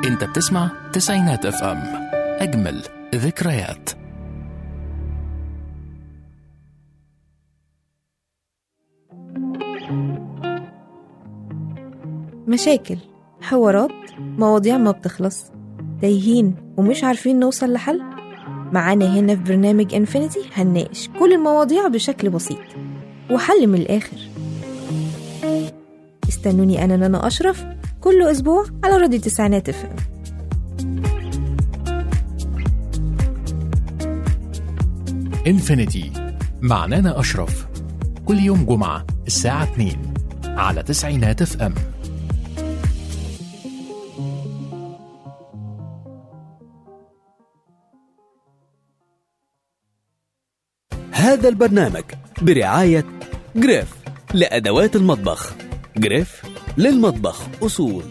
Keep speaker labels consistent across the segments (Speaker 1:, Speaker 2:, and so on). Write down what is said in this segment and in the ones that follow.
Speaker 1: انت بتسمع تسعينات اف ام اجمل ذكريات
Speaker 2: مشاكل حوارات مواضيع ما بتخلص تايهين ومش عارفين نوصل لحل معانا هنا في برنامج انفينيتي هنناقش كل المواضيع بشكل بسيط وحل من الآخر استنوني أنا نانا أشرف كل أسبوع على راديو تسعينات اف ام
Speaker 1: انفينيتي مع نانا اشرف كل يوم جمعة الساعة 2 على تسعينات اف ام
Speaker 3: هذا البرنامج برعاية جريف لأدوات المطبخ جريف للمطبخ أصول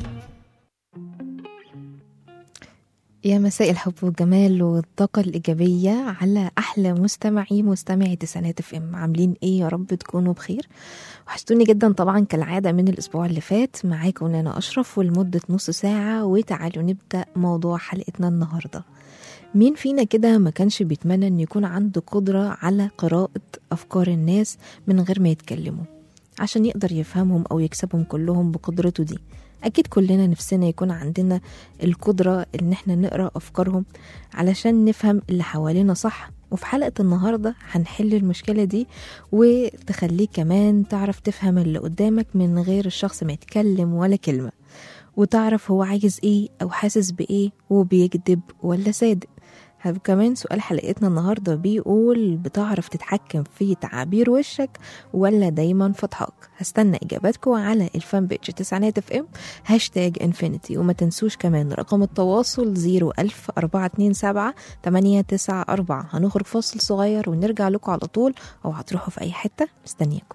Speaker 2: يا مساء الحب والجمال والطاقة الإيجابية على أحلى مستمعي مستمعي تسعينات اف ام عاملين إيه يا رب تكونوا بخير وحشتوني جدا طبعا كالعادة من الأسبوع اللي فات معاكم نانا أشرف ولمدة نص ساعة وتعالوا نبدأ موضوع حلقتنا النهاردة مين فينا كده ما كانش بيتمنى ان يكون عنده قدرة على قراءة أفكار الناس من غير ما يتكلموا عشان يقدر يفهمهم أو يكسبهم كلهم بقدرته دي أكيد كلنا نفسنا يكون عندنا القدرة إن احنا نقرأ أفكارهم علشان نفهم اللي حوالينا صح وفي حلقة النهاردة هنحل المشكلة دي وتخليك كمان تعرف تفهم اللي قدامك من غير الشخص ما يتكلم ولا كلمة وتعرف هو عايز ايه أو حاسس بإيه وبيكذب ولا صادق كمان سؤال حلقتنا النهاردة بيقول بتعرف تتحكم في تعابير وشك ولا دايما فضحك هستنى إجاباتكم على الفان بيج تسعينات اف ام هاشتاج انفينيتي وما تنسوش كمان رقم التواصل 01000 427 894 هنخرج فاصل صغير ونرجع لكم على طول أو هتروحوا في أي حتة مستنياكم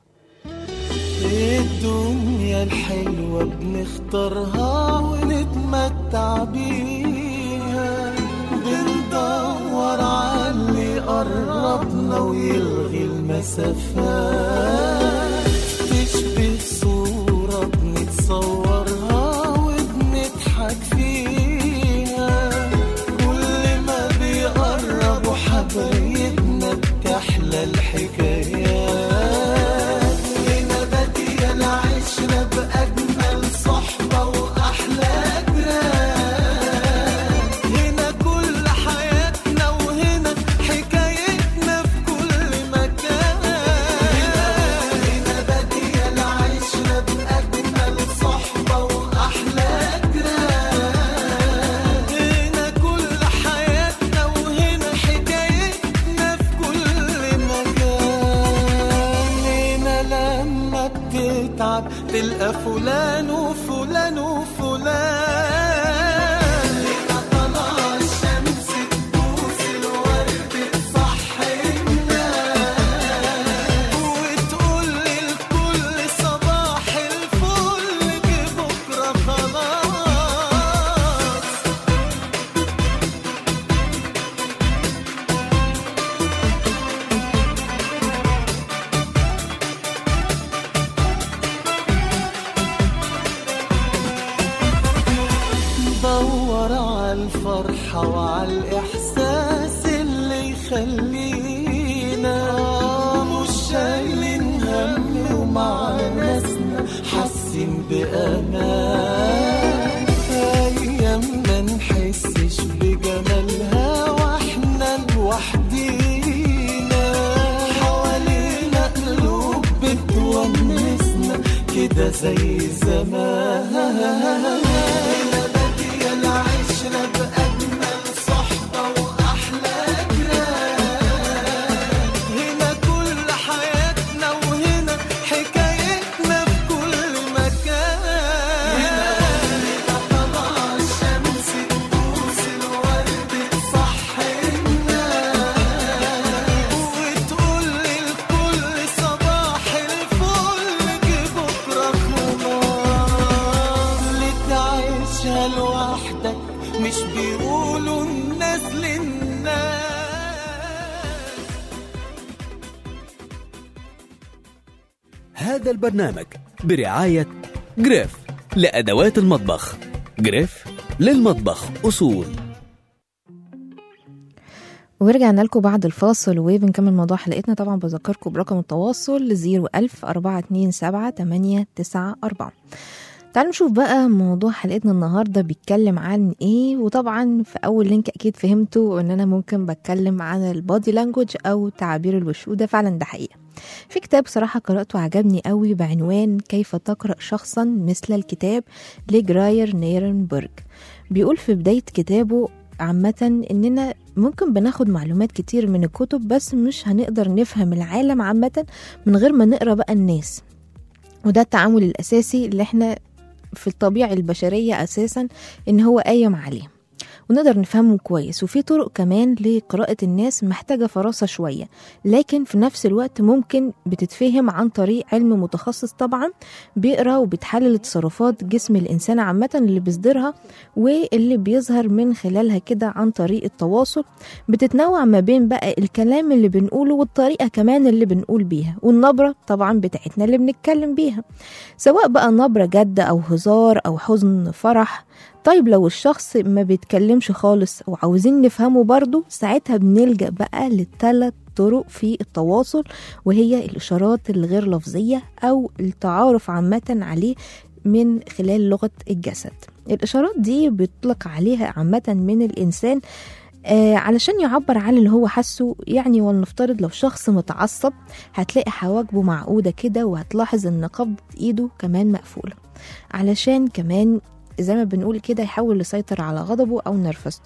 Speaker 4: الدنيا الحلوة بنختارها ونتمتع بيها بندور على اللي قربنا ويلغي المسافات تشبه صورة بنتصورها وبنضحك فيها كل ما بيقربوا حبايبنا بتحلى الحكايات هنا بادية العشرة بأجمل صحبة وأحلى جيران هنا كل حياتنا وهنا حكايتنا في كل مكان هنا بادية العشرة بأجمل صحبة وأحلى جيران هنا كل حياتنا وهنا حكايتنا في كل مكان هنا لما بتتعب تلقى فلان وفلان وفلان هنا طلع الشمس تبوس الورد تصحينا وتقول للكل صباح الفل جه بكره خلاص دور على الفرحة وعلى الإحساس اللي يخلينا مش شايلين هم ومع ناسنا حاسين بأمان أيام ما نحسش بجمالها واحنا لوحدينا حوالينا قلوب بتونسنا كده زي زمان بادية العشرة بأجمل صحبة وأحلى جيران هنا كل حياتنا وهنا حكايتنا في كل مكان هنا طلع الشمس تبوس الورد تصحينا وتقول للكل صباح الفل جه بكره خلاص اللي تعيشها لوحدك مش بيقولوا الناس للناس
Speaker 3: هذا البرنامج برعاية جريف لأدوات المطبخ جريف للمطبخ أصول
Speaker 2: ورجعنا لكم بعد الفاصل وبنكمل موضوع حلقتنا طبعا بذكركم برقم التواصل 01000 427 894 تعالوا نشوف بقى موضوع حلقتنا النهارده بيتكلم عن ايه وطبعا في اول لينك اكيد فهمتوا ان انا ممكن بتكلم عن البادي لانجوج او تعابير الوش وده فعلا ده حقيقه في كتاب صراحه قراته عجبني قوي بعنوان كيف تقرا شخصا مثل الكتاب لجراير نيرنبرج بيقول في بدايه كتابه عامة إننا ممكن بناخد معلومات كتير من الكتب بس مش هنقدر نفهم العالم عامة من غير ما نقرا بقى الناس وده التعامل الأساسي اللي احنا في الطبيعة البشرية أساسا إن هو قايم عليه ونقدر نفهمه كويس وفي طرق كمان لقراءة الناس محتاجة فراسة شوية لكن في نفس الوقت ممكن بتتفهم عن طريق علم متخصص طبعا بيقرا وبتحلل تصرفات جسم الإنسان عامة اللي بيصدرها واللي بيظهر من خلالها كده عن طريق التواصل بتتنوع ما بين بقى الكلام اللي بنقوله والطريقة كمان اللي بنقول بيها والنبرة طبعا بتاعتنا اللي بنتكلم بيها سواء بقى نبرة جد أو هزار أو حزن فرح طيب لو الشخص ما بيتكلمش خالص وعاوزين نفهمه برضه ساعتها بنلجأ بقى للثلاث طرق في التواصل وهي الإشارات الغير لفظية أو التعارف عامة عليه من خلال لغة الجسد الإشارات دي بيطلق عليها عامة من الإنسان آه علشان يعبر عن اللي هو حاسه يعني ولنفترض لو شخص متعصب هتلاقي حواجبه معقودة كده وهتلاحظ ان قبضة ايده كمان مقفولة علشان كمان زي ما بنقول كده يحاول يسيطر على غضبه او نرفزته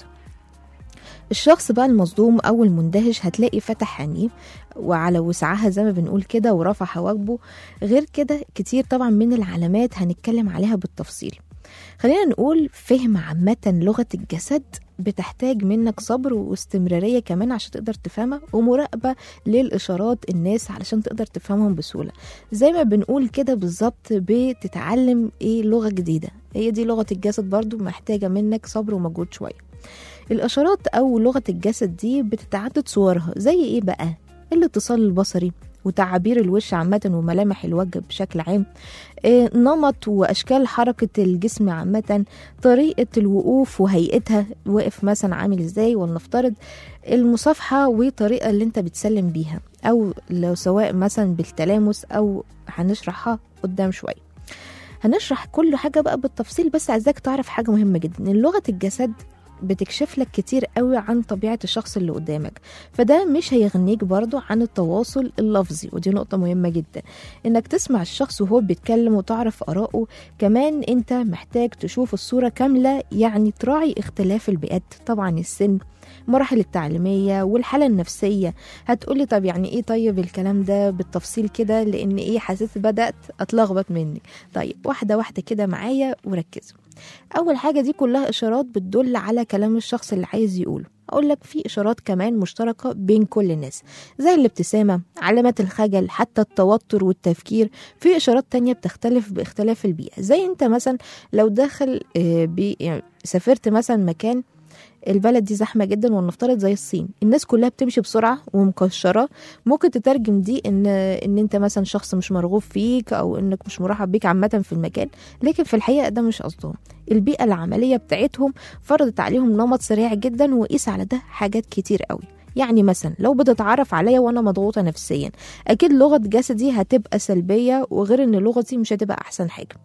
Speaker 2: الشخص بقى المصدوم او المندهش هتلاقي فتح عينيه وعلى وسعها زي ما بنقول كده ورفع حواجبه غير كده كتير طبعا من العلامات هنتكلم عليها بالتفصيل خلينا نقول فهم عامة لغة الجسد بتحتاج منك صبر واستمرارية كمان عشان تقدر تفهمها ومراقبة للإشارات الناس علشان تقدر تفهمهم بسهولة زي ما بنقول كده بالظبط بتتعلم ايه لغة جديدة هي دي لغة الجسد برضو محتاجة منك صبر ومجهود شوية الإشارات أو لغة الجسد دي بتتعدد صورها زي ايه بقى الاتصال البصري وتعابير الوش عامة وملامح الوجه بشكل عام آه، نمط وأشكال حركة الجسم عامة طريقة الوقوف وهيئتها واقف مثلا عامل ازاي ولنفترض المصافحة والطريقة اللي انت بتسلم بيها أو لو سواء مثلا بالتلامس أو هنشرحها قدام شوية هنشرح كل حاجة بقى بالتفصيل بس عايزاك تعرف حاجة مهمة جدا إن لغة الجسد بتكشف لك كتير قوي عن طبيعة الشخص اللي قدامك فده مش هيغنيك برضو عن التواصل اللفظي ودي نقطة مهمة جدا انك تسمع الشخص وهو بيتكلم وتعرف آراءه كمان انت محتاج تشوف الصورة كاملة يعني تراعي اختلاف البيئات طبعا السن المراحل التعليمية والحالة النفسية هتقولي طب يعني ايه طيب الكلام ده بالتفصيل كده لان ايه حسيت بدأت اتلخبط منك طيب واحدة واحدة كده معايا وركزوا اول حاجة دي كلها اشارات بتدل على كلام الشخص اللي عايز يقوله اقول لك في اشارات كمان مشتركه بين كل الناس زي الابتسامه علامات الخجل حتى التوتر والتفكير في اشارات تانية بتختلف باختلاف البيئه زي انت مثلا لو داخل آه، بي يعني سافرت مثلا مكان البلد دي زحمه جدا ولنفترض زي الصين الناس كلها بتمشي بسرعه ومكشره ممكن تترجم دي ان ان انت مثلا شخص مش مرغوب فيك او انك مش مرحب بيك عامه في المكان لكن في الحقيقه ده مش قصدهم البيئه العمليه بتاعتهم فرضت عليهم نمط سريع جدا وقيس على ده حاجات كتير قوي يعني مثلا لو بتتعرف عليا وانا مضغوطه نفسيا اكيد لغه جسدي هتبقى سلبيه وغير ان لغتي مش هتبقى احسن حاجه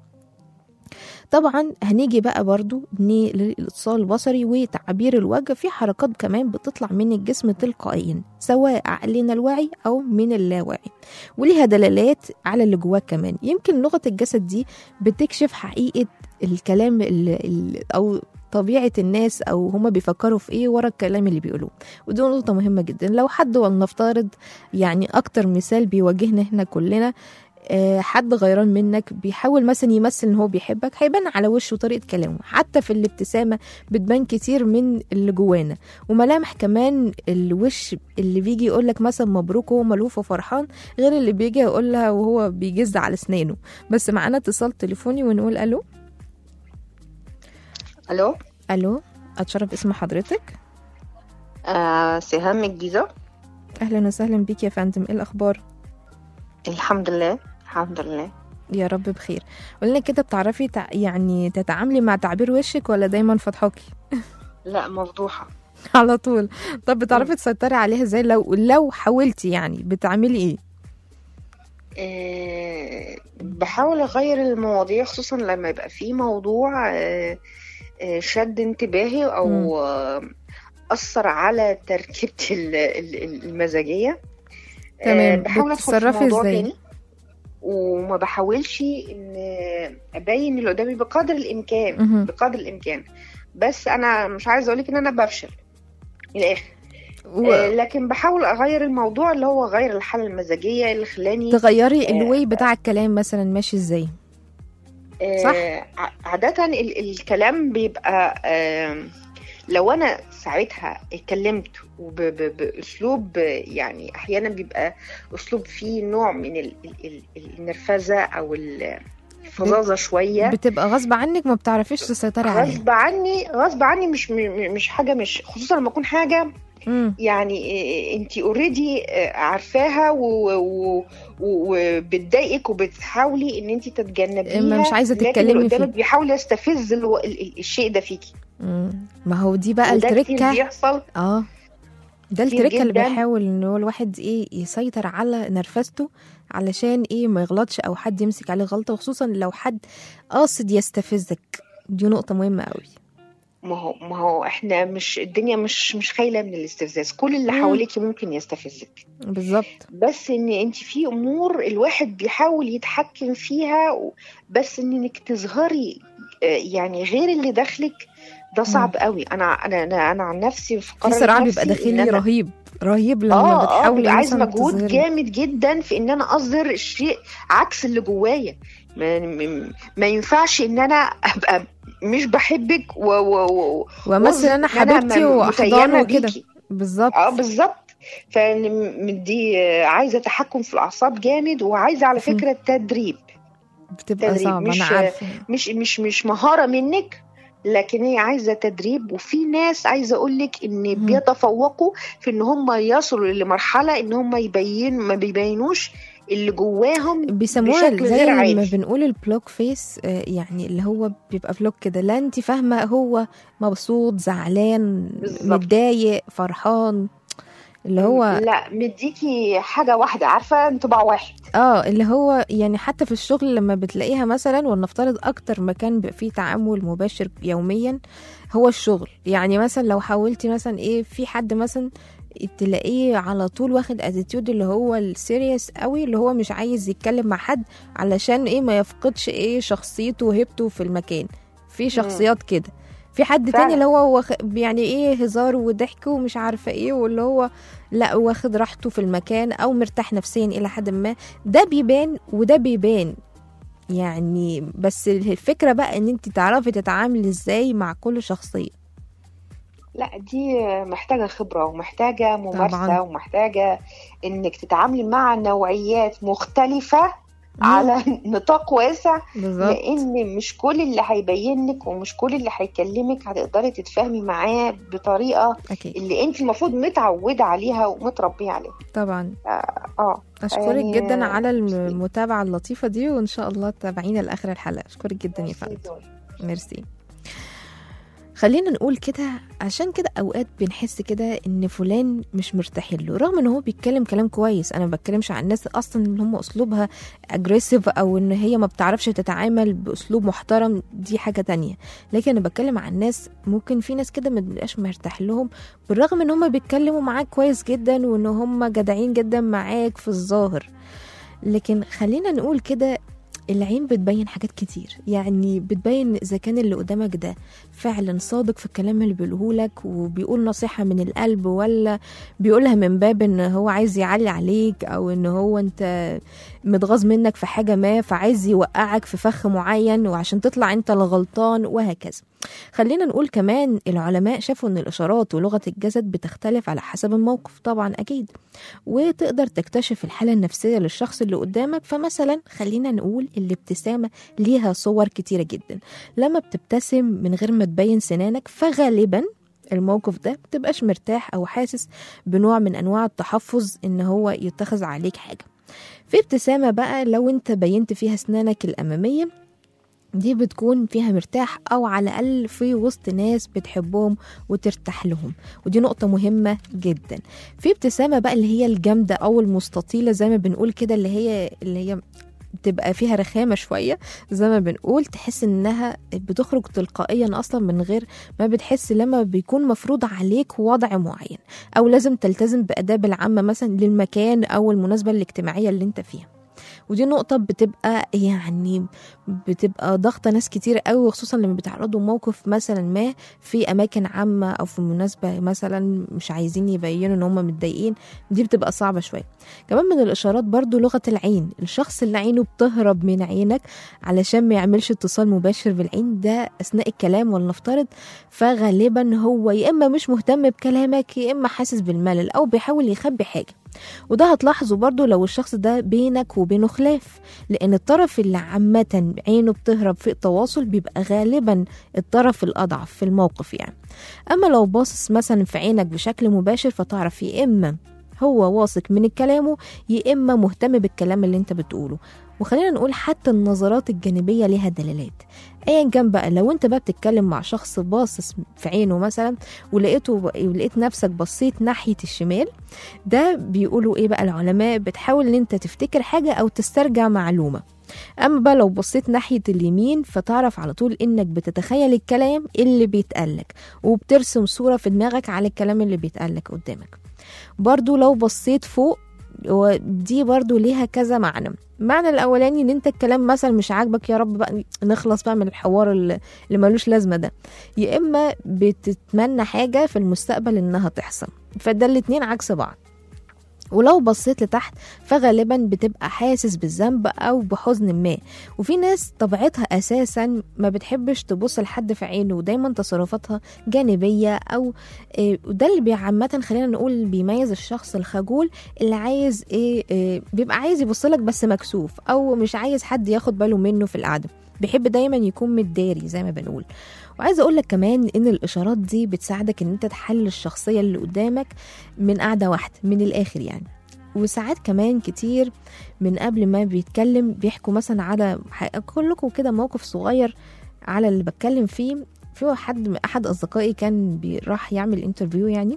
Speaker 2: طبعا هنيجي بقى برضو ن- للاتصال البصري وتعبير الوجه في حركات كمان بتطلع من الجسم تلقائيا سواء عقلنا الواعي او من اللاواعي وليها دلالات على اللي جواك كمان يمكن لغه الجسد دي بتكشف حقيقه الكلام ال ال او طبيعة الناس أو هما بيفكروا في إيه ورا الكلام اللي بيقولوه ودي نقطة مهمة جدا لو حد ولنفترض يعني أكتر مثال بيواجهنا إحنا كلنا آه، حد غيران منك بيحاول مثلا يمثل ان هو بيحبك هيبان على وشه طريقه كلامه حتى في الابتسامه بتبان كتير من اللي جوانا وملامح كمان الوش اللي بيجي يقول لك مثلا مبروك وهو ملوف وفرحان غير اللي بيجي يقولها وهو بيجز على اسنانه بس معانا اتصال تليفوني ونقول الو
Speaker 5: الو
Speaker 2: الو اتشرف اسم حضرتك
Speaker 5: آه سهام من الجيزة
Speaker 2: اهلا وسهلا بيك يا فندم ايه الاخبار
Speaker 5: الحمد لله الحمد لله
Speaker 2: يا رب بخير قولنا كده بتعرفي تع... يعني تتعاملي مع تعبير وشك ولا دايما فضحاكي
Speaker 5: لا مفضوحة
Speaker 2: على طول طب بتعرفي تسيطري عليها ازاي لو لو حاولتي يعني بتعملي ايه
Speaker 5: أه بحاول أغير المواضيع خصوصا لما يبقى في موضوع أه آه، شد انتباهي
Speaker 2: مم.
Speaker 5: أو آه، أثر على تركيبتي ال- ال- المزاجية آه،
Speaker 2: تمام.
Speaker 5: بحاول أدخل في
Speaker 2: بتتصرفي
Speaker 5: موضوع
Speaker 2: إزاي؟
Speaker 5: تاني وما بحاولش ان ابين اللي قدامي بقدر الامكان
Speaker 2: مهم.
Speaker 5: بقدر الامكان بس انا مش عايزه اقول لك ان انا بفشل من الاخر
Speaker 2: و...
Speaker 5: آه، لكن بحاول اغير الموضوع اللي هو غير الحاله المزاجيه اللي خلاني
Speaker 2: تغيري
Speaker 5: آه،
Speaker 2: الواي بتاع الكلام مثلا ماشي ازاي
Speaker 5: آه،
Speaker 2: صح.
Speaker 5: ع- عاده ال- الكلام بيبقى آه، لو انا ساعتها اتكلمت وب- ب- باسلوب آه، يعني احيانا بيبقى اسلوب فيه نوع من ال- ال- ال- النرفزه او ال- الفظاظه شويه
Speaker 2: بتبقى غصب عنك ما بتعرفيش تسيطري عليها
Speaker 5: غصب عني غصب عني مش م- م- مش حاجه مش خصوصا لما اكون حاجه
Speaker 2: مم.
Speaker 5: يعني انت اوريدي عارفاها و- و- و- وبتضايقك وبتحاولي ان انت تتجنبيها
Speaker 2: ما مش عايزة
Speaker 5: لكن اللي
Speaker 2: تتكلمي
Speaker 5: قدامك
Speaker 2: فيه.
Speaker 5: بيحاول يستفز الو- ال- ال- الشيء ده فيكي
Speaker 2: مم. ما هو دي بقى
Speaker 5: وده كتير
Speaker 2: التركه
Speaker 5: بيحصل
Speaker 2: اه ده
Speaker 5: كتير
Speaker 2: التركه اللي
Speaker 5: جداً.
Speaker 2: بيحاول ان هو الواحد ايه يسيطر على نرفزته علشان ايه ما يغلطش او حد يمسك عليه غلطه وخصوصا لو حد قاصد يستفزك دي نقطه مهمه قوي
Speaker 5: ما هو ما هو احنا مش الدنيا مش مش خايله من الاستفزاز كل اللي
Speaker 2: مم.
Speaker 5: حواليكي ممكن يستفزك
Speaker 2: بالظبط
Speaker 5: بس ان انت في امور الواحد بيحاول يتحكم فيها و- بس ان انك تظهري آه، يعني غير اللي داخلك ده صعب قوي انا انا انا, أنا عن نفسي في
Speaker 2: في
Speaker 5: قرار
Speaker 2: صراع
Speaker 5: نفسي
Speaker 2: بيبقى
Speaker 5: إن
Speaker 2: داخلي
Speaker 5: أنا-
Speaker 2: رهيب رهيب لما
Speaker 5: اه اه
Speaker 2: بتحاولي
Speaker 5: بيبقى عايز
Speaker 2: مثلا
Speaker 5: مجهود
Speaker 2: تظهري.
Speaker 5: جامد جدا في ان انا اظهر الشيء عكس اللي جوايا ما, ما- ما ينفعش ان انا ابقى مش بحبك و و و
Speaker 2: ومثلا انا
Speaker 5: وأظهر إن
Speaker 2: حبيبتي
Speaker 5: م-
Speaker 2: واحضان
Speaker 5: متيمة
Speaker 2: وكده
Speaker 5: بيكي.
Speaker 2: بالظبط
Speaker 5: اه بالظبط فدي عايزه تحكم في الاعصاب جامد وعايزه على
Speaker 2: مم.
Speaker 5: فكره تدريب
Speaker 2: بتبقى
Speaker 5: تدريب،
Speaker 2: صعبه انا
Speaker 5: مش-
Speaker 2: عارفه
Speaker 5: مش مش مش مهاره منك لكن هي عايزه تدريب وفي ناس عايزه اقول لك ان
Speaker 2: مم.
Speaker 5: بيتفوقوا في ان هم يصلوا لمرحله ان هم يبين ما بيبينوش اللي جواهم
Speaker 2: بيسموها
Speaker 5: بشكل
Speaker 2: زي
Speaker 5: غير
Speaker 2: لما
Speaker 5: عادي.
Speaker 2: بنقول البلوك فيس آه، يعني اللي هو بيبقى بلوك كده لا انت فاهمه هو مبسوط زعلان
Speaker 5: بالظبط.
Speaker 2: متضايق فرحان اللي هو
Speaker 5: لا مديكي حاجه واحده عارفه انطباع واحد
Speaker 2: اه اللي هو يعني حتى في الشغل لما بتلاقيها مثلا ولنفترض اكتر مكان بيبقى فيه تعامل مباشر يوميا هو الشغل يعني مثلا لو حاولتي مثلا ايه في حد مثلا تلاقيه على طول واخد اتيتيود اللي هو السيريس قوي اللي هو مش عايز يتكلم مع حد علشان ايه ما يفقدش ايه شخصيته وهيبته في المكان في شخصيات كده في حد
Speaker 5: فعلا.
Speaker 2: تاني اللي هو واخ... يعني ايه هزار وضحك ومش عارفه ايه واللي هو لا واخد راحته في المكان او مرتاح نفسيا الى حد ما ده بيبان وده بيبان يعني بس الفكره بقى ان انت تعرفي تتعاملي ازاي مع كل شخصيه
Speaker 5: لا دي محتاجه خبره ومحتاجه ممارسه
Speaker 2: طبعاً.
Speaker 5: ومحتاجه انك تتعاملي مع نوعيات مختلفه على نطاق واسع
Speaker 2: بالظبط
Speaker 5: لان مش كل اللي هيبين لك ومش كل اللي هيكلمك هتقدري تتفاهمي معاه بطريقه
Speaker 2: اكيد
Speaker 5: اللي انت المفروض متعوده عليها ومتربيه عليها
Speaker 2: طبعا
Speaker 5: اه
Speaker 2: اشكرك
Speaker 5: يعني-
Speaker 2: جدا على المتابعه اللطيفه دي وان شاء الله تتابعينا لاخر الحلقه اشكرك جدا يا فندم ميرسي خلينا نقول كده عشان كده اوقات بنحس كده ان فلان مش مرتاحين له رغم ان هو بيتكلم كلام كويس انا ما بتكلمش عن الناس اصلا ان هم اسلوبها اجريسيف او ان هي ما بتعرفش تتعامل باسلوب محترم دي حاجه تانية لكن انا بتكلم عن ناس ممكن في ناس كده ما بنبقاش مرتاح لهم بالرغم ان هم بيتكلموا معاك كويس جدا وان هم جدعين جدا معاك في الظاهر لكن خلينا نقول كده العين بتبين حاجات كتير يعني بتبين اذا كان اللي قدامك ده فعلا صادق في الكلام اللي بيقولهولك وبيقول نصيحة من القلب ولا بيقولها من باب ان هو عايز يعلي عليك او ان هو انت متغاظ منك في حاجة ما فعايز يوقعك في فخ معين وعشان تطلع انت الغلطان وهكذا خلينا نقول كمان العلماء شافوا ان الاشارات ولغة الجسد بتختلف على حسب الموقف طبعا اكيد وتقدر تكتشف الحالة النفسية للشخص اللي قدامك فمثلا خلينا نقول الابتسامة ليها صور كتيرة جدا لما بتبتسم من غير ما تبين سنانك فغالبا الموقف ده بتبقاش مرتاح او حاسس بنوع من انواع التحفظ ان هو يتخذ عليك حاجة في ابتسامة بقى لو انت بينت فيها اسنانك الأمامية دي بتكون فيها مرتاح او على الاقل في وسط ناس بتحبهم وترتاح لهم ودي نقطه مهمه جدا في ابتسامه بقى اللي هي الجامده او المستطيله زي ما بنقول كده اللي هي اللي هي بتبقى فيها رخامه شويه زي ما بنقول تحس انها بتخرج تلقائيا اصلا من غير ما بتحس لما بيكون مفروض عليك وضع معين او لازم تلتزم باداب العامه مثلا للمكان او المناسبه الاجتماعيه اللي انت فيها ودي نقطة بتبقى يعني بتبقى ضغطة ناس كتير قوي وخصوصا لما بيتعرضوا موقف مثلا ما في أماكن عامة أو في مناسبة مثلا مش عايزين يبينوا إن هم متضايقين دي بتبقى صعبة شوية كمان من الإشارات برضو لغة العين الشخص اللي عينه بتهرب من عينك علشان ما يعملش اتصال مباشر بالعين ده أثناء الكلام ولنفترض فغالبا هو يا إما مش مهتم بكلامك يا إما حاسس بالملل أو بيحاول يخبي حاجة وده هتلاحظه برضو لو الشخص ده بينك وبينه خلاف لأن الطرف اللي عامة عينه بتهرب في التواصل بيبقى غالبا الطرف الأضعف في الموقف يعني أما لو باصص مثلا في عينك بشكل مباشر فتعرف يا إما هو واثق من كلامه يا إما مهتم بالكلام اللي انت بتقوله وخلينا نقول حتى النظرات الجانبية ليها دلالات ايا كان بقى لو انت بقى بتتكلم مع شخص باصص في عينه مثلا ولقيته ولقيت نفسك بصيت ناحية الشمال ده بيقولوا ايه بقى العلماء بتحاول ان انت تفتكر حاجة او تسترجع معلومة اما بقى لو بصيت ناحية اليمين فتعرف على طول انك بتتخيل الكلام اللي بيتقالك وبترسم صورة في دماغك على الكلام اللي بيتقالك قدامك برضو لو بصيت فوق ودي برضو ليها كذا معنى المعنى الاولاني ان انت الكلام مثلا مش عاجبك يا رب بقى نخلص بقى من الحوار اللي اللي ملوش لازمه ده يا اما بتتمنى حاجه في المستقبل انها تحصل فده الاتنين عكس بعض ولو بصيت لتحت فغالبا بتبقى حاسس بالذنب او بحزن ما وفي ناس طبيعتها اساسا ما بتحبش تبص لحد في عينه ودايما تصرفاتها جانبيه او إيه وده اللي بي- عامه خلينا نقول بيميز الشخص الخجول اللي عايز ايه, إيه بيبقى عايز يبص لك بس مكسوف او مش عايز حد ياخد باله منه في القعده بيحب دايما يكون متداري زي ما بنقول وعايزه اقول لك كمان ان الاشارات دي بتساعدك ان انت تحلل الشخصيه اللي قدامك من قاعده واحده من الاخر يعني وساعات كمان كتير من قبل ما بيتكلم بيحكوا مثلا على اقول لكم كده موقف صغير على اللي بتكلم فيه في حد احد اصدقائي كان بي- راح يعمل انترفيو يعني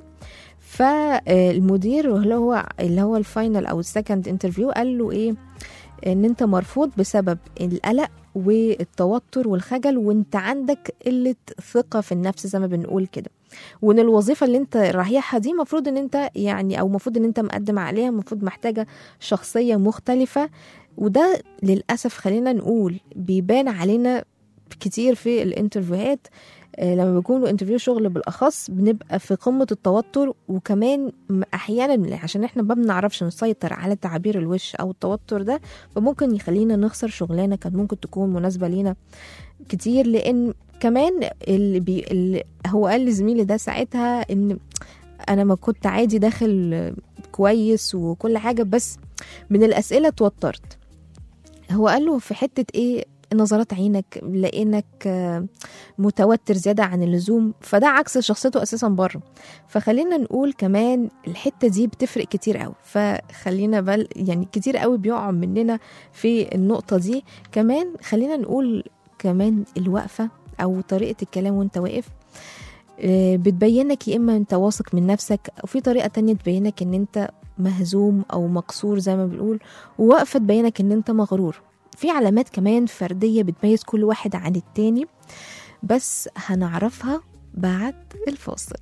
Speaker 2: فالمدير اللي هو اللي هو الفاينل او السكند انترفيو قال له ايه ان انت مرفوض بسبب القلق والتوتر والخجل وانت عندك قله ثقه في النفس زي ما بنقول كده وان الوظيفه اللي انت رايحها دي المفروض ان انت يعني او المفروض ان انت مقدم عليها المفروض محتاجه شخصيه مختلفه وده للاسف خلينا نقول بيبان علينا كتير في الانترفيوهات آه، لما بيكونوا انترفيو شغل بالاخص بنبقى في قمه التوتر وكمان م- احيانا عشان احنا ما بنعرفش نسيطر على تعابير الوش او التوتر ده فممكن يخلينا نخسر شغلانه كانت ممكن تكون مناسبه لينا كتير لان كمان اللي, بي اللي هو قال لزميلي ده ساعتها ان انا ما كنت عادي داخل كويس وكل حاجه بس من الاسئله اتوترت هو قال له في حته ايه نظرات عينك لقينك آه، متوتر زيادة عن اللزوم فده عكس شخصيته أساسا بره فخلينا نقول كمان الحتة دي بتفرق كتير قوي فخلينا بل يعني كتير قوي بيقع مننا في النقطة دي كمان خلينا نقول كمان الوقفة أو طريقة الكلام وانت واقف آه، بتبينك يا إما انت واثق من نفسك أو في طريقة تانية تبينك ان انت مهزوم أو مكسور زي ما بنقول ووقفة تبينك ان انت مغرور في علامات كمان فردية بتميز كل واحد عن التاني بس هنعرفها بعد الفاصل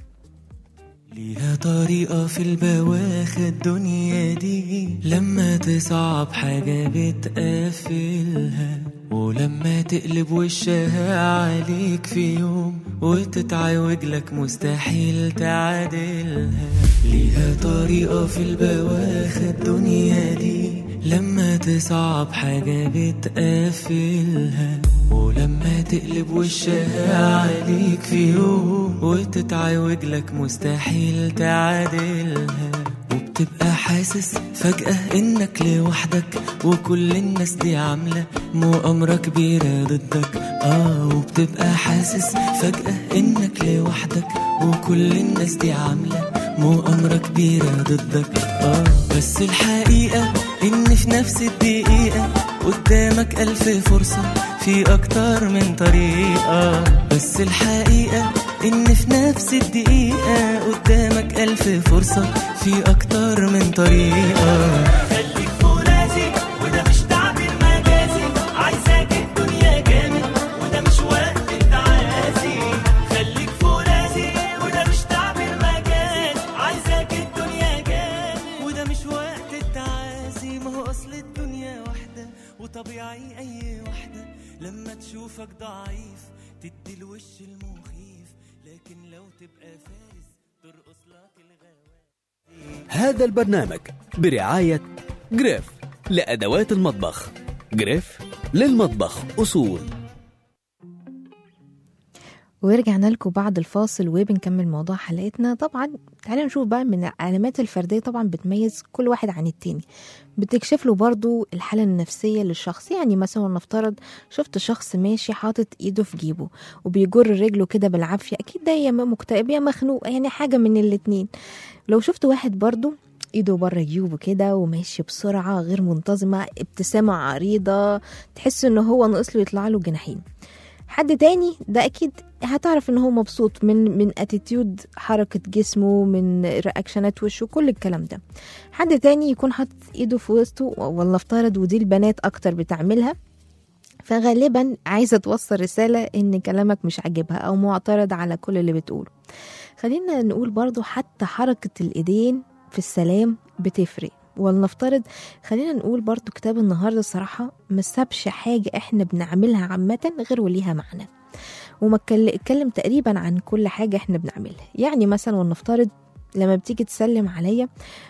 Speaker 4: ليها طريقة في البواخ الدنيا دي لما تصعب حاجة بتقفلها ولما تقلب وشها عليك في يوم وتتعوج لك مستحيل تعادلها ليها طريقة في البواخ الدنيا دي لما تصعب حاجة بتقفلها ولما تقلب وشها عليك في يوم وتتعوج لك مستحيل تعادلها وبتبقى حاسس فجأة انك لوحدك وكل الناس دي عاملة مؤامرة كبيرة ضدك اه وبتبقى حاسس فجأة انك لوحدك وكل الناس دي عاملة مؤامرة كبيرة ضدك اه بس الحقيقة إن في نفس الدقيقة قدامك ألف فرصة في أكتر من طريقة بس الحقيقة إن في نفس الدقيقة قدامك ألف فرصة في أكتر من طريقة خليك فرازي وده مش تعبير مجازي عايزاك الدنيا جامد وده مش وقت التعازي خليك فرازي وده مش تعبير مجازي عايزاك الدنيا جامد وده مش وقت التعازي ما هو أصل الدنيا واحدة وطبيعي أي واحدة لما تشوفك ضعيف تدي الوش المخيف لكن لو تبقى فارس ترقص لك الغواب
Speaker 3: هذا البرنامج برعاية جريف لأدوات المطبخ جريف للمطبخ أصول
Speaker 2: ورجعنا لكم بعد الفاصل وبنكمل موضوع حلقتنا طبعا تعالوا نشوف بقى من العلامات الفردية طبعا بتميز كل واحد عن التاني بتكشف له برضو الحالة النفسية للشخص يعني مثلا نفترض شفت شخص ماشي حاطط ايده في جيبه وبيجر رجله كده بالعافية اكيد ده يا اما مكتئب يا مخنوق يعني حاجة من الاتنين لو شفت واحد برضو ايده بره جيوبه كده وماشي بسرعة غير منتظمة ابتسامة عريضة تحس ان هو ناقص له يطلع له جناحين حد تاني ده اكيد هتعرف ان هو مبسوط من من اتيتيود حركه جسمه من رياكشنات وشه كل الكلام ده حد تاني يكون حاطط ايده في وسطه ولا افترض ودي البنات اكتر بتعملها فغالبا عايزه توصل رساله ان كلامك مش عاجبها او معترض على كل اللي بتقوله خلينا نقول برضو حتى حركه الايدين في السلام بتفرق ولنفترض خلينا نقول برضو كتاب النهاردة الصراحة ما سابش حاجة احنا بنعملها عامة غير وليها معنى وما اتكل- اتكلم تقريبا عن كل حاجة احنا بنعملها يعني مثلا ولنفترض لما بتيجي تسلم عليا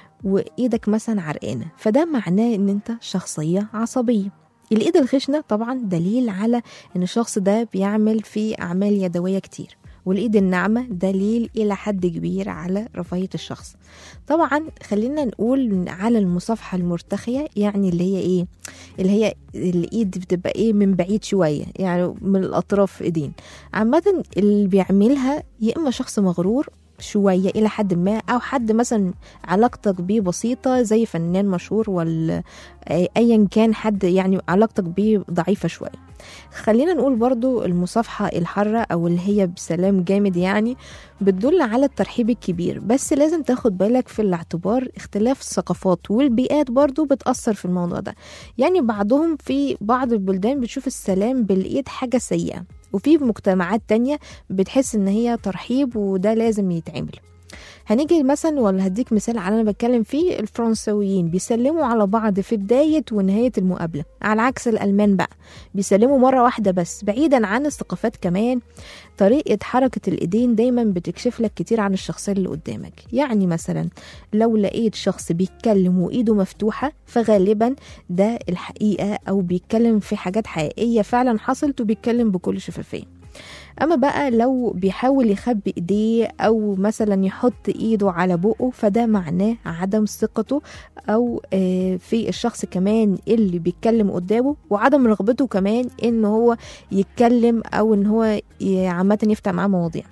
Speaker 2: وايدك مثلا عرقانة فده معناه ان انت شخصية عصبية الايد الخشنة طبعا دليل على ان الشخص ده بيعمل في اعمال يدوية كتير والايد الناعمة دليل الى حد كبير على رفاهية الشخص طبعا خلينا نقول على المصافحة المرتخية يعني اللي هي ايه اللي هي الايد بتبقى ايه من بعيد شوية يعني من الاطراف ايدين عامة اللي بيعملها يا اما شخص مغرور شوية إلى حد ما أو حد مثلا علاقتك بيه بسيطة زي فنان مشهور ولا أيا كان حد يعني علاقتك بيه ضعيفة شوية خلينا نقول برضو المصافحة الحارة أو اللي هي بسلام جامد يعني بتدل على الترحيب الكبير بس لازم تاخد بالك في الاعتبار اختلاف الثقافات والبيئات برضو بتأثر في الموضوع ده يعني بعضهم في بعض البلدان بتشوف السلام بالإيد حاجة سيئة وفي مجتمعات تانية بتحس ان هي ترحيب وده لازم يتعمل هنيجي مثلا ولا هديك مثال على انا بتكلم فيه الفرنسويين بيسلموا على بعض في بدايه ونهايه المقابله على عكس الالمان بقى بيسلموا مره واحده بس بعيدا عن الثقافات كمان طريقه حركه الايدين دايما بتكشف لك كتير عن الشخصيه اللي قدامك يعني مثلا لو لقيت شخص بيتكلم وايده مفتوحه فغالبا ده الحقيقه او بيتكلم في حاجات حقيقيه فعلا حصلت وبيتكلم بكل شفافيه اما بقى لو بيحاول يخبي ايديه او مثلا يحط ايده على بقه فده معناه عدم ثقته او آه، في الشخص كمان اللي بيتكلم قدامه وعدم رغبته كمان ان هو يتكلم او ان هو ي- عامه يفتح معاه مواضيع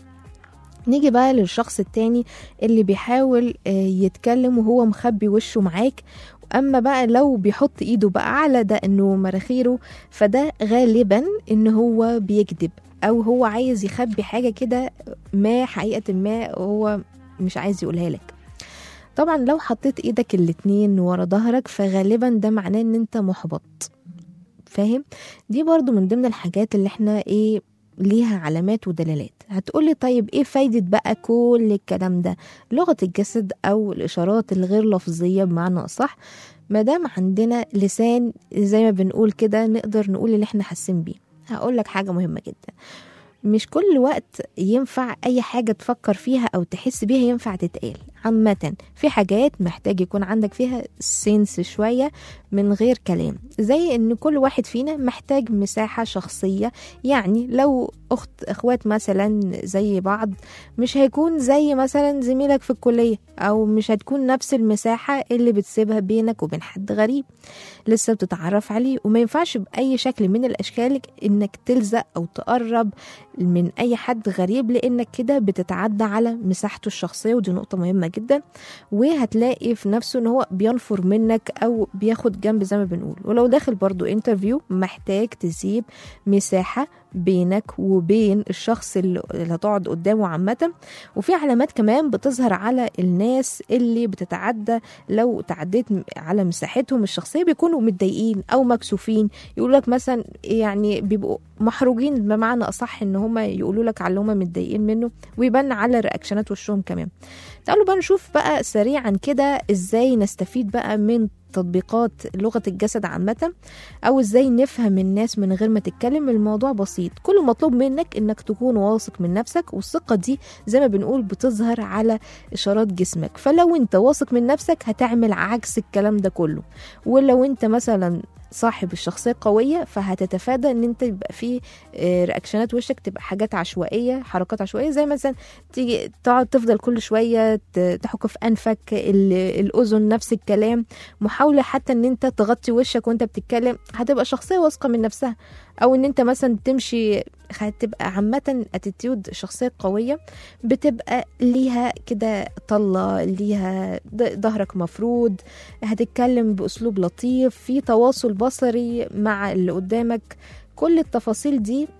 Speaker 2: نيجي بقى للشخص التاني اللي بيحاول آه، يتكلم وهو مخبي وشه معاك اما بقى لو بيحط ايده بقى على ده انه مراخيره فده غالبا ان هو بيكذب او هو عايز يخبي حاجه كده ما حقيقه ما هو مش عايز يقولها لك طبعا لو حطيت ايدك الاتنين ورا ظهرك فغالبا ده معناه ان انت محبط فاهم دي برضو من ضمن الحاجات اللي احنا ايه ليها علامات ودلالات هتقولي طيب ايه فايدة بقى كل الكلام ده لغة الجسد او الاشارات الغير لفظية بمعنى اصح ما دام عندنا لسان زي ما بنقول كده نقدر نقول اللي احنا حاسين بيه هقول لك حاجة مهمة جدا مش كل وقت ينفع أي حاجة تفكر فيها أو تحس بيها ينفع تتقال عامة في حاجات محتاج يكون عندك فيها سنس شوية من غير كلام زي ان كل واحد فينا محتاج مساحة شخصية يعني لو اخت اخوات مثلا زي بعض مش هيكون زي مثلا زميلك في الكلية او مش هتكون نفس المساحة اللي بتسيبها بينك وبين حد غريب لسه بتتعرف عليه وما ينفعش بأي شكل من الأشكال إنك تلزق أو تقرب من أي حد غريب لأنك كده بتتعدى على مساحته الشخصية ودي نقطة مهمة جدا وهتلاقي في نفسه ان هو بينفر منك او بياخد جنب زي ما بنقول ولو داخل برضو انترفيو محتاج تسيب مساحة بينك وبين الشخص اللي اللي هتقعد قدامه عامة وفي علامات كمان بتظهر على الناس اللي بتتعدى لو تعديت على مساحتهم الشخصية بيكونوا متضايقين أو مكسوفين يقول لك مثلا يعني بيبقوا محروجين بمعنى أصح إن هما يقولوا لك على اللي هما متضايقين منه ويبان على رياكشنات وشهم كمان تعالوا بقى نشوف بقى سريعا كده ازاي نستفيد بقى من تطبيقات لغة الجسد عامة أو إزاي نفهم الناس من غير ما تتكلم الموضوع بسيط كل مطلوب منك إنك تكون واثق من نفسك والثقة دي زي ما بنقول بتظهر على إشارات جسمك فلو أنت واثق من نفسك هتعمل عكس الكلام ده كله ولو أنت مثلا صاحب الشخصية قوية فهتتفادى ان انت يبقى فيه آه، رياكشنات وشك تبقى حاجات عشوائية حركات عشوائية زي مثلا تيجي تقعد تفضل كل شوية ت- تحك في انفك ال- الاذن نفس الكلام محاولة حتى ان انت تغطي وشك وانت بتتكلم هتبقى شخصية واثقة من نفسها او ان انت مثلا تمشي هتبقى عامة اتيتيود شخصية قوية بتبقى ليها كده طلة ليها ض- ظهرك مفرود هتتكلم بأسلوب لطيف في تواصل بصري مع اللي قدامك كل التفاصيل دي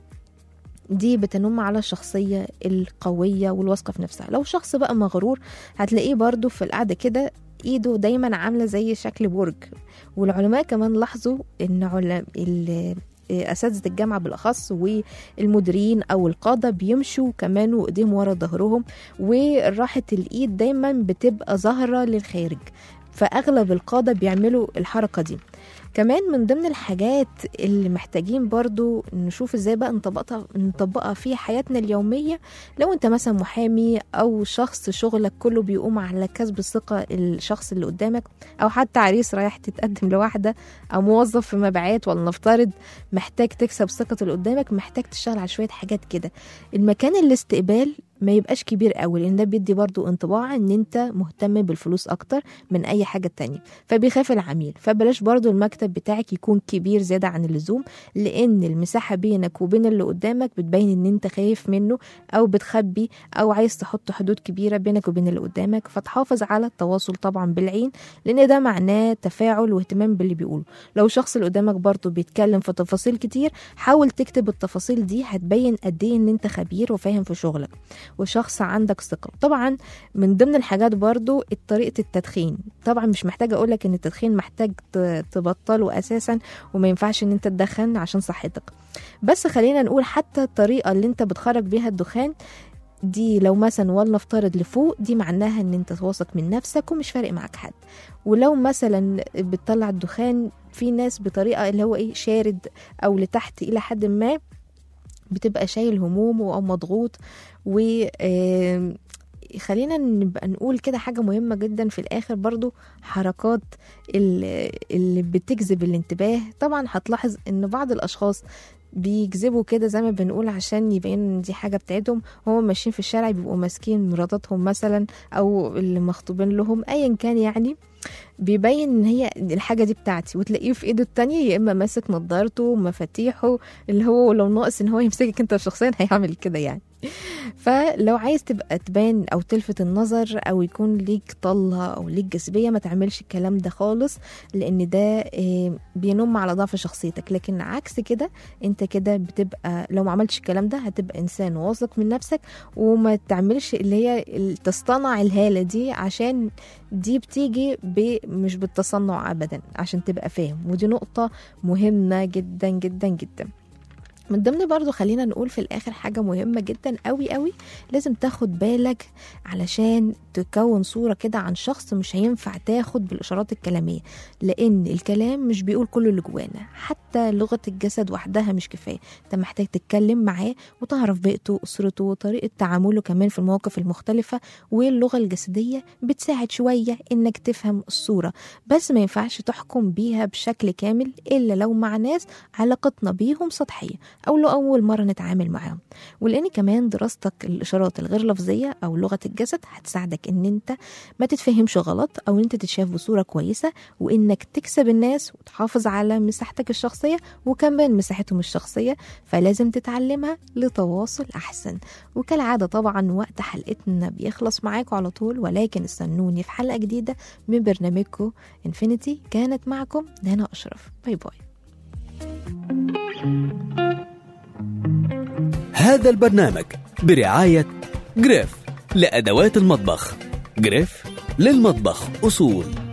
Speaker 2: دي بتنم على الشخصية القوية والواثقة في نفسها لو شخص بقى مغرور هتلاقيه برضو في القعدة كده ايده دايما عاملة زي شكل برج والعلماء كمان لاحظوا ان علم ال- اساتذه الجامعه بالاخص والمديرين او القاده بيمشوا كمان وايديهم ورا ظهرهم وراحه الايد دايما بتبقى ظاهره للخارج فاغلب القاده بيعملوا الحركه دي كمان من ضمن الحاجات اللي محتاجين برضو نشوف ازاي بقى نطبقها نطبقها في حياتنا اليومية لو انت مثلا محامي او شخص شغلك كله بيقوم على كسب الثقة الشخص اللي قدامك او حتى عريس رايح تتقدم لواحدة او موظف في مبيعات ولنفترض محتاج تكسب ثقة اللي قدامك محتاج تشتغل على شوية حاجات كده المكان الاستقبال ما يبقاش كبير قوي لان ده بيدي برضو انطباع ان انت مهتم بالفلوس اكتر من اي حاجة تانية فبيخاف العميل فبلاش برضو المكتب بتاعك يكون كبير زيادة عن اللزوم لان المساحة بينك وبين اللي قدامك بتبين ان انت خايف منه او بتخبي او عايز تحط حدود كبيرة بينك وبين اللي قدامك فتحافظ على التواصل طبعا بالعين لان ده معناه تفاعل واهتمام باللي بيقوله لو شخص اللي قدامك برضو بيتكلم في تفاصيل كتير حاول تكتب التفاصيل دي هتبين قد ايه ان انت خبير وفاهم في شغلك وشخص عندك ثقة طبعا من ضمن الحاجات برضو طريقة التدخين طبعا مش محتاجة اقولك ان التدخين محتاج ت- تبطله اساسا وما ينفعش ان انت تدخن عشان صحتك بس خلينا نقول حتى الطريقة اللي انت بتخرج بيها الدخان دي لو مثلا ولنفترض لفوق دي معناها ان انت واثق من نفسك ومش فارق معاك حد ولو مثلا بتطلع الدخان في ناس بطريقة اللي هو ايه شارد او لتحت الى حد ما بتبقى شايل همومه او مضغوط و آم، خلينا نبقى نقول كده حاجة مهمة جدا في الآخر برضو حركات ال- اللي بتجذب الانتباه طبعا هتلاحظ ان بعض الأشخاص بيجذبوا كده زي ما بنقول عشان يبين ان دي حاجة بتاعتهم هم ماشيين في الشارع بيبقوا ماسكين مراتاتهم مثلا او اللي مخطوبين لهم ايا كان يعني بيبين ان هي الحاجه دي بتاعتي وتلاقيه في ايده التانية يا اما ماسك نضارته مفاتيحه اللي هو لو ناقص ان هو يمسكك انت شخصيا هيعمل كده يعني فلو عايز تبقى تبان او تلفت النظر او يكون ليك طلة او ليك جاذبية ما تعملش الكلام ده خالص لان ده آه، بينم على ضعف شخصيتك لكن عكس كده انت كده بتبقى لو ما عملتش الكلام ده هتبقى انسان واثق من نفسك وما تعملش اللي هي ال- تصطنع الهالة دي عشان دي بتيجي ب... مش بالتصنع ابدا عشان تبقى فاهم ودي نقطة مهمة جدا جدا جدا من ضمن برضو خلينا نقول في الاخر حاجة مهمة جدا قوي قوي لازم تاخد بالك علشان تكون صورة كده عن شخص مش هينفع تاخد بالاشارات الكلامية لان الكلام مش بيقول كل اللي جوانا حتى لغة الجسد وحدها مش كفاية انت محتاج تتكلم معاه وتعرف بيئته اسرته وطريقة تعامله كمان في المواقف المختلفة واللغة الجسدية بتساعد شوية انك تفهم الصورة بس ما ينفعش تحكم بيها بشكل كامل الا لو مع ناس علاقتنا بيهم سطحية أو لأول مرة نتعامل معاهم ولأن كمان دراستك الإشارات الغير لفظية أو لغة الجسد هتساعدك إن أنت ما تتفهمش غلط أو إن أنت تتشاف بصورة كويسة وإنك تكسب الناس وتحافظ على مساحتك الشخصية وكمان مساحتهم الشخصية فلازم تتعلمها لتواصل أحسن وكالعادة طبعا وقت حلقتنا بيخلص معاكم على طول ولكن استنوني في حلقة جديدة من برنامجكم انفينيتي كانت معكم نانا أشرف باي باي
Speaker 3: هذا البرنامج برعاية جريف لأدوات المطبخ جريف للمطبخ أصول